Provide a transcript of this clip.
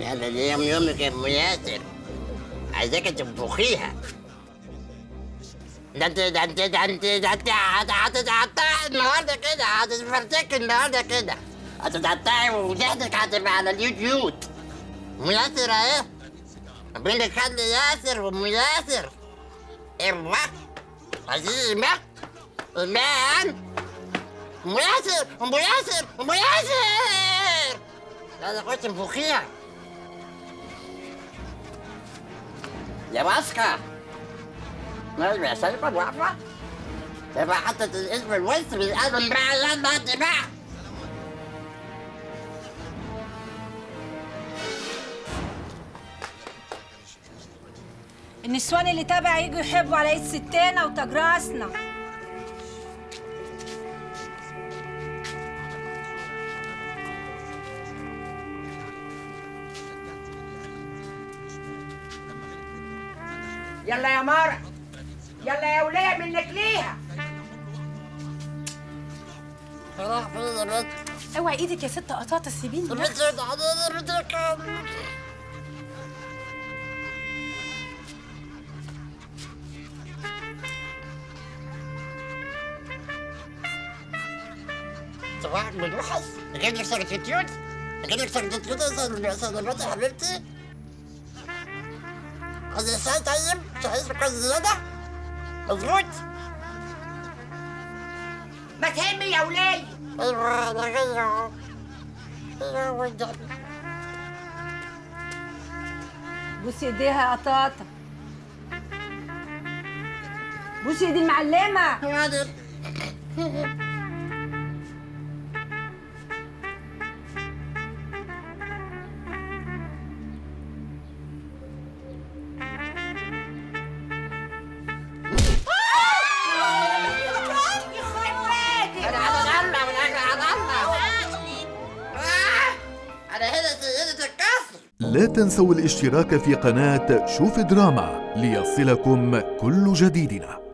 هذا اليوم يومك يا ام ياسر عايزاك تنفخيها ده انت ده انت ده انت ده انت هت- هتتقطعي النهارده كده هتتفرتكي النهارده كده هتتقطعي ووجهتك هتبقى على اليوتيوب ام ياسر اهي ربنا يخلي ياسر وام ياسر ايوه عزيزي ايمان ايمان ام ياسر ام ياسر ام ياسر لا ده خش انفخيها يا ماسكة ما شايفة واقفة تبقى حطت الاسم الوسط بالقلب بقى يلا انت بقى النسوان اللي تابع يجوا يحبوا على ايد ستنا وتاج راسنا يلا يا مارة يلا يا ولية منك ليها راح فين يا بنت اوعي ايدك يا ست قطاطة سيبيني بنت حضرتك صباحك ملوحس اجيب لك سكتيوت اجيب لك سكتيوت يا سلامات يا حبيبتي عايز شاي طيب شاي سكر زيادة مظبوط ما تهمي يا ولية ايوه انا جاي اهو ايوه والنبي بوسي ايديها يا قطاطة بوسي ايدي المعلمة وبعدين انا هتتعلم انا هتتعلم انا هنا سيدة الكسر لا تنسوا الاشتراك في قناة شوف دراما ليصلكم كل جديدنا